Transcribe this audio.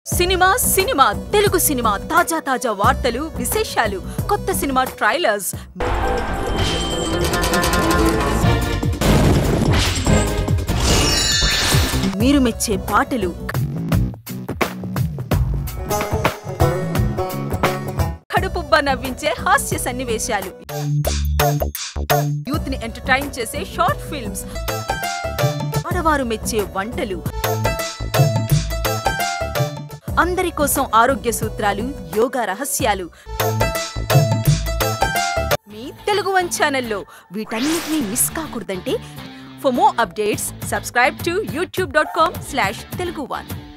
cinema cinema Telugu cinema తాజా తాజా వార్తలు విశేషాలు కొత్త సినిమా ట్రైలర్స్ మీరు మెచ్చే పాటలు కడుపుబ్బ నవ్వించే హాస్య సన్నివేశాలు యూత్ ని ఎంటర్టైన్ చేసే షార్ట్ ఫిల్మ్స్ ఆడవారు మెచ్చే వంటలు అందరి కోసం ఆరోగ్య సూత్రాలు యోగా రహస్యాలు మీ తెలుగు వన్ ఛానల్లో వీటన్నిటిని మిస్ కాకూడదంటే for more updates subscribe to YouTube dot com slash Telugu one